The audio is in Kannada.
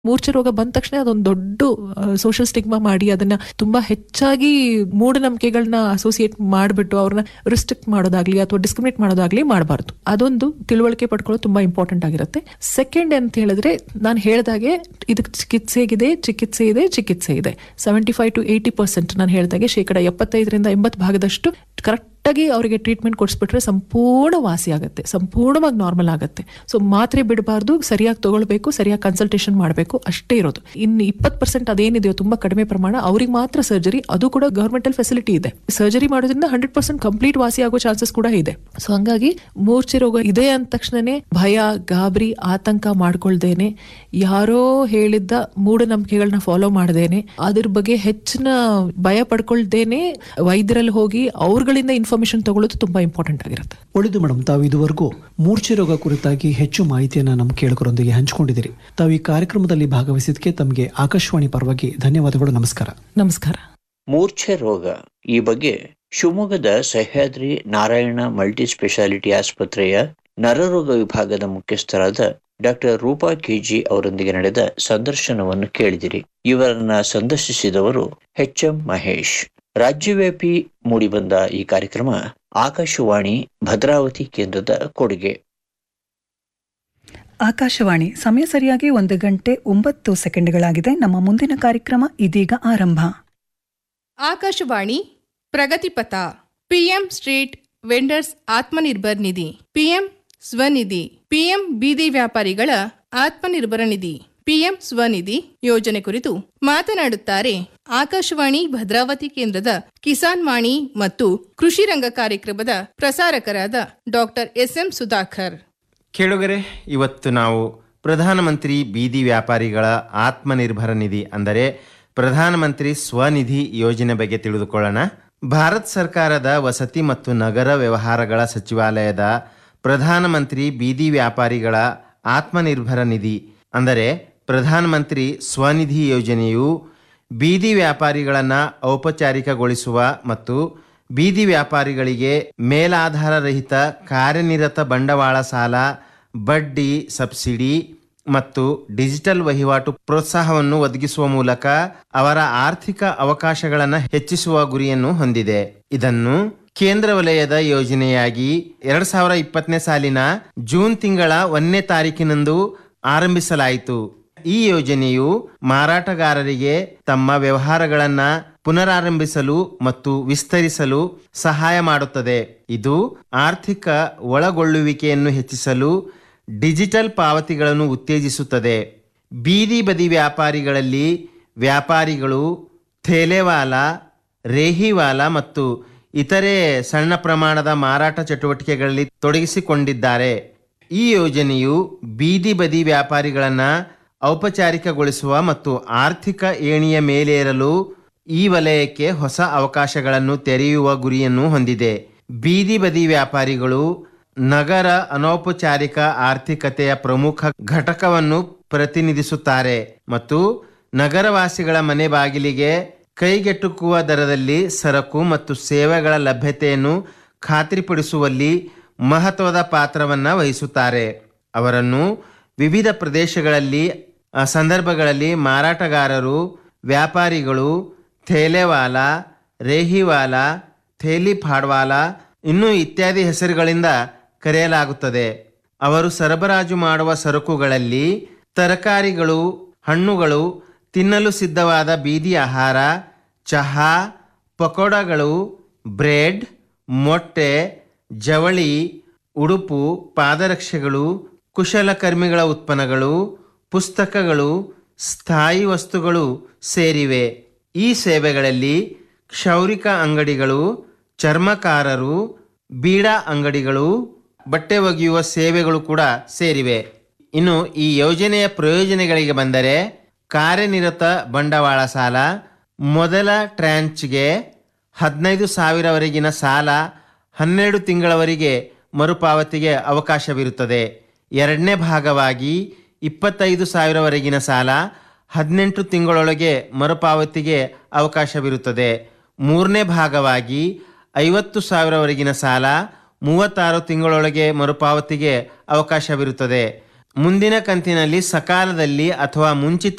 ಮೂರ್ಛೆ ರೋಗ ಬಂದ ತಕ್ಷಣ ಅದೊಂದು ದೊಡ್ಡ ಸೋಷಿಯಲ್ ಸ್ಟಿಗ್ಮಾ ಮಾಡಿ ಅದನ್ನ ತುಂಬಾ ಹೆಚ್ಚಾಗಿ ಮೂಢನಂಬಿಕೆಗಳನ್ನ ಅಸೋಸಿಯೇಟ್ ಮಾಡಿಬಿಟ್ಟು ಅವ್ರನ್ನ ರಿಸ್ಟ್ರಿಕ್ಟ್ ಮಾಡೋದಾಗ್ಲಿ ಅಥವಾ ಡಿಸ್ಕ್ರಿಮಿನೇಟ್ ಮಾಡೋದಾಗ್ಲಿ ಮಾಡಬಾರ್ದು ಅದೊಂದು ತಿಳುವಳಿಕೆ ಪಡ್ಕೊಳ್ಳೋದು ತುಂಬಾ ಇಂಪಾರ್ಟೆಂಟ್ ಆಗಿರುತ್ತೆ ಸೆಕೆಂಡ್ ಅಂತ ಹೇಳಿದ್ರೆ ನಾನು ಹೇಳ್ದಾಗೆ ಇದಕ್ಕೆ ಚಿಕಿತ್ಸೆಗಿದೆ ಚಿಕಿತ್ಸೆ ಇದೆ ಚಿಕಿತ್ಸೆ ಇದೆ seventy five to eighty percent ನಾನು ಹೇಳ್ದಾಗೆ ಶೇಕಡ ಎಪ್ಪತ್ತೈದರಿಂದ ಎಂಬತ್ತು ಭಾಗದಷ್ಟು ಕರೆಕ್ಟ್ ಆಗಿ ಅವರಿಗೆ ಟ್ರೀಟ್ಮೆಂಟ್ ಕೊಡಿಸ್ಬಿಟ್ರೆ ಸಂಪೂರ್ಣ ವಾಸಿ ಆಗುತ್ತೆ ಸಂಪೂರ್ಣವಾಗಿ ನಾರ್ಮಲ್ ಆಗುತ್ತೆ ಸೊ ಮಾತ್ರೆ ಬಿಡಬಾರ್ದು ಸರಿಯಾಗಿ ತಗೊಳ್ಬೇಕು ಸರಿಯಾಗಿ ಕನ್ಸಲ್ಟೇಷನ್ ಮಾಡಬೇಕು ಅಷ್ಟೇ ಇರೋದು ಇನ್ನು ಇಪ್ಪತ್ತು ಪರ್ಸೆಂಟ್ ಅದೇನಿದೆಯೋ ತುಂಬಾ ಕಡಿಮೆ ಪ್ರಮಾಣ ಅವ್ರಿಗೆ ಮಾತ್ರ ಸರ್ಜರಿ ಅದು ಕೂಡ ಗವರ್ಮೆಂಟಲ್ ಫೆಸಿಲಿಟಿ ಇದೆ ಸರ್ಜರಿ ಮಾಡೋದ್ರಿಂದ ಹಂಡ್ರೆಡ್ ಪರ್ಸೆಂಟ್ ಕಂಪ್ಲೀಟ್ ವಾಸಿ ಆಗೋ ಚಾನ್ಸಸ್ ಕೂಡ ಇದೆ ಸೊ ಹಂಗಾಗಿ ಮೂರ್ಛೆ ರೋಗ ಇದೆ ಅಂದ ತಕ್ಷಣನೇ ಭಯ ಗಾಬರಿ ಆತಂಕ ಮಾಡ್ಕೊಳ್ದೇನೆ ಯಾರೋ ಹೇಳಿದ್ದ ಮೂಢನಂಬಿಕೆಗಳನ್ನ ಫಾಲೋ ಮಾಡದೇನೆ ಅದ್ರ ಬಗ್ಗೆ ಹೆಚ್ಚಿನ ಭಯ ಪಡ್ಕೊಳ್ದೇನೆ ವೈದ್ಯರಲ್ಲಿ ಹೋಗಿ ಅವ್ರಗಳಿಂದ ಇನ್ಫಾರ್ಮೇಶನ್ ತಗೊಳ್ಳೋದು ತುಂಬಾ ಇಂಪಾರ್ಟೆಂಟ್ ಆಗಿರುತ್ತೆ ಒಳ್ಳೆಯದು ಮೇಡಮ್ ತಾವು ಇದುವರೆಗೂ ಮೂರ್ಛೆ ರೋಗ ಕುರಿತಾಗಿ ಹೆಚ್ಚು ಮಾಹಿತಿಯನ್ನು ನಮ್ಮ ಕೇಳುಗರೊಂದಿಗೆ ಹಂಚಿಕೊಂಡಿದ್ದೀರಿ ತಾವು ಈ ಕಾರ್ಯಕ್ರಮದಲ್ಲಿ ಭಾಗವಹಿಸಿದ್ದಕ್ಕೆ ತಮಗೆ ಆಕಾಶವಾಣಿ ಪರವಾಗಿ ಧನ್ಯವಾದಗಳು ನಮಸ್ಕಾರ ನಮಸ್ಕಾರ ಮೂರ್ಛೆ ರೋಗ ಈ ಬಗ್ಗೆ ಶಿವಮೊಗ್ಗದ ಸಹ್ಯಾದ್ರಿ ನಾರಾಯಣ ಮಲ್ಟಿ ಸ್ಪೆಷಾಲಿಟಿ ಆಸ್ಪತ್ರೆಯ ನರರೋಗ ವಿಭಾಗದ ಮುಖ್ಯಸ್ಥರಾದ ಡಾಕ್ಟರ್ ರೂಪಾ ಕೆಜಿ ಅವರೊಂದಿಗೆ ನಡೆದ ಸಂದರ್ಶನವನ್ನು ಕೇಳಿದಿರಿ ಇವರನ್ನ ಸಂದರ್ಶಿಸಿದವರು ಎಚ್ ಎಂ ಮಹೇಶ್ ರಾಜ್ಯವ್ಯಾಪಿ ಮೂಡಿಬಂದ ಈ ಕಾರ್ಯಕ್ರಮ ಆಕಾಶವಾಣಿ ಭದ್ರಾವತಿ ಕೇಂದ್ರದ ಕೊಡುಗೆ ಆಕಾಶವಾಣಿ ಸಮಯ ಸರಿಯಾಗಿ ಒಂದು ಗಂಟೆ ಒಂಬತ್ತು ಸೆಕೆಂಡ್ಗಳಾಗಿದೆ ನಮ್ಮ ಮುಂದಿನ ಕಾರ್ಯಕ್ರಮ ಇದೀಗ ಆರಂಭ Akashvani Pragatipatha PM street vendors Atmanirbhar Nidhi PM SVANidhi PM ಬೀದಿ ವ್ಯಾಪಾರಿಗಳ ಆತ್ಮನಿರ್ಭರ ನಿಧಿ ಪಿಎಂ ಸ್ವನಿಧಿ ಯೋಜನೆ ಕುರಿತು ಮಾತನಾಡುತ್ತಾರೆ ಆಕಾಶವಾಣಿ ಭದ್ರಾವತಿ ಕೇಂದ್ರದ ಕಿಸಾನ್ ವಾಣಿ ಮತ್ತು ಕೃಷಿ ರಂಗ ಕಾರ್ಯಕ್ರಮದ ಪ್ರಸಾರಕರಾದ ಡಾಕ್ಟರ್ ಎಸ್ಎಂ ಸುಧಾಕರ್ ಕೇಳುಗರೆ ಇವತ್ತು ನಾವು ಪ್ರಧಾನಮಂತ್ರಿ ಬೀದಿ ವ್ಯಾಪಾರಿಗಳ ಆತ್ಮನಿರ್ಭರ ನಿಧಿ ಅಂದರೆ ಪ್ರಧಾನಮಂತ್ರಿ ಸ್ವನಿಧಿ ಯೋಜನೆ ಬಗ್ಗೆ ತಿಳಿದುಕೊಳ್ಳೋಣ ಭಾರತ ಸರ್ಕಾರದ ವಸತಿ ಮತ್ತು ನಗರ ವ್ಯವಹಾರಗಳ ಸಚಿವಾಲಯದ ಪ್ರಧಾನಮಂತ್ರಿ ಬೀದಿ ವ್ಯಾಪಾರಿಗಳ ಆತ್ಮನಿರ್ಭರ ನಿಧಿ ಅಂದರೆ ಪ್ರಧಾನಮಂತ್ರಿ ಸ್ವನಿಧಿ ಯೋಜನೆಯು ಬೀದಿ ವ್ಯಾಪಾರಿಗಳನ್ನು ಔಪಚಾರಿಕಗೊಳಿಸುವ ಮತ್ತು ಬೀದಿ ವ್ಯಾಪಾರಿಗಳಿಗೆ ಮೇಲಾಧಾರರಹಿತ ಕಾರ್ಯನಿರತ ಬಂಡವಾಳ ಸಾಲ ಬಡ್ಡಿ ಸಬ್ಸಿಡಿ ಮತ್ತು ಡಿಜಿಟಲ್ ವಹಿವಾಟು ಪ್ರೋತ್ಸಾಹವನ್ನು ಒದಗಿಸುವ ಮೂಲಕ ಅವರ ಆರ್ಥಿಕ ಅವಕಾಶಗಳನ್ನು ಹೆಚ್ಚಿಸುವ ಗುರಿಯನ್ನು ಹೊಂದಿದೆ ಇದನ್ನು ಕೇಂದ್ರ ವಲಯದ ಯೋಜನೆಯಾಗಿ ಎರಡ್ ಸಾವಿರ ಇಪ್ಪತ್ತನೇ ಸಾಲಿನ ಜೂನ್ ತಿಂಗಳ ಒಂದನೇ ತಾರೀಕಿನಂದು ಆರಂಭಿಸಲಾಯಿತು ಈ ಯೋಜನೆಯು ಮಾರಾಟಗಾರರಿಗೆ ತಮ್ಮ ವ್ಯವಹಾರಗಳನ್ನ ಪುನರಾರಂಭಿಸಲು ಮತ್ತು ವಿಸ್ತರಿಸಲು ಸಹಾಯ ಮಾಡುತ್ತದೆ ಇದು ಆರ್ಥಿಕ ಒಳಗೊಳ್ಳುವಿಕೆಯನ್ನು ಹೆಚ್ಚಿಸಲು ಡಿಜಿಟಲ್ ಪಾವತಿಗಳನ್ನು ಉತ್ತೇಜಿಸುತ್ತದೆ ಬೀದಿ ಬದಿ ವ್ಯಾಪಾರಿಗಳಲ್ಲಿ ವ್ಯಾಪಾರಿಗಳು ಥೇಲೆವಾಲ ರೇಹಿವಾಲ ಮತ್ತು ಇತರೆ ಸಣ್ಣ ಪ್ರಮಾಣದ ಮಾರಾಟ ಚಟುವಟಿಕೆಗಳಲ್ಲಿ ತೊಡಗಿಸಿಕೊಂಡಿದ್ದಾರೆ ಈ ಯೋಜನೆಯು ಬೀದಿ ಬದಿ ವ್ಯಾಪಾರಿಗಳನ್ನು ಔಪಚಾರಿಕಗೊಳಿಸುವ ಮತ್ತು ಆರ್ಥಿಕ ಏಣಿಯ ಮೇಲೇರಲು ಈ ವಲಯಕ್ಕೆ ಹೊಸ ಅವಕಾಶಗಳನ್ನು ತೆರೆಯುವ ಗುರಿಯನ್ನು ಹೊಂದಿದೆ ಬೀದಿ ಬದಿ ವ್ಯಾಪಾರಿಗಳು ನಗರ ಅನೌಪಚಾರಿಕ ಆರ್ಥಿಕತೆಯ ಪ್ರಮುಖ ಘಟಕವನ್ನು ಪ್ರತಿನಿಧಿಸುತ್ತಾರೆ ಮತ್ತು ನಗರವಾಸಿಗಳ ಮನೆ ಬಾಗಿಲಿಗೆ ಕೈಗೆಟುಕುವ ದರದಲ್ಲಿ ಸರಕು ಮತ್ತು ಸೇವೆಗಳ ಲಭ್ಯತೆಯನ್ನು ಖಾತ್ರಿಪಡಿಸುವಲ್ಲಿ ಮಹತ್ವದ ಪಾತ್ರವನ್ನು ವಹಿಸುತ್ತಾರೆ ಅವರನ್ನು ವಿವಿಧ ಪ್ರದೇಶಗಳಲ್ಲಿ ಆ, ಸಂದರ್ಭಗಳಲ್ಲಿ ಮಾರಾಟಗಾರರು ವ್ಯಾಪಾರಿಗಳು ಥೇಲೆವಾಲ ರೇಹಿವಾಲ ಥೇಲಿ ಫಾಡ್ವಾಲ ಇನ್ನೂ ಇತ್ಯಾದಿ ಹೆಸರುಗಳಿಂದ ಕರೆಯಲಾಗುತ್ತದೆ ಅವರು ಸರಬರಾಜು ಮಾಡುವ ಸರಕುಗಳಲ್ಲಿ ತರಕಾರಿಗಳು ಹಣ್ಣುಗಳು ತಿನ್ನಲು ಸಿದ್ಧವಾದ ಬೀದಿ ಆಹಾರ ಚಹಾ ಪಕೋಡಗಳು ಬ್ರೆಡ್ ಮೊಟ್ಟೆ ಜವಳಿ ಉಡುಪು ಪಾದರಕ್ಷೆಗಳು ಕುಶಲಕರ್ಮಿಗಳ ಉತ್ಪನ್ನಗಳು ಪುಸ್ತಕಗಳು ಸ್ಥಾಯಿ ವಸ್ತುಗಳು ಸೇರಿವೆ ಈ ಸೇವೆಗಳಲ್ಲಿ ಕ್ಷೌರಿಕ ಅಂಗಡಿಗಳು ಚರ್ಮಕಾರರು ಬೀಡಾ ಅಂಗಡಿಗಳು ಬಟ್ಟೆ ಒಗೆಯುವ ಸೇವೆಗಳು ಕೂಡ ಸೇರಿವೆ ಇನ್ನು ಈ ಯೋಜನೆಯ ಪ್ರಯೋಜನಗಳಿಗೆ ಬಂದರೆ ಕಾರ್ಯನಿರತ ಬಂಡವಾಳ ಸಾಲ ಮೊದಲ ಟ್ರ್ಯಾಂಚ್ಗೆ ಹದಿನೈದು ಸಾವಿರವರೆಗಿನ ಸಾಲ ಹನ್ನೆರಡು ತಿಂಗಳವರೆಗೆ ಮರುಪಾವತಿಗೆ ಅವಕಾಶವಿರುತ್ತದೆ ಎರಡನೇ ಭಾಗವಾಗಿ ಇಪ್ಪತ್ತೈದು ಸಾವಿರವರೆಗಿನ ಸಾಲ ಹದಿನೆಂಟು ತಿಂಗಳೊಳಗೆ ಮರುಪಾವತಿಗೆ ಅವಕಾಶವಿರುತ್ತದೆ ಮೂರನೇ ಭಾಗವಾಗಿ ಐವತ್ತು ಸಾವಿರವರೆಗಿನ ಸಾಲ ಮೂವತ್ತಾರು ತಿಂಗಳೊಳಗೆ ಮರುಪಾವತಿಗೆ ಅವಕಾಶವಿರುತ್ತದೆ ಮುಂದಿನ ಕಂತಿನಲ್ಲಿ ಸಕಾಲದಲ್ಲಿ ಅಥವಾ ಮುಂಚಿತ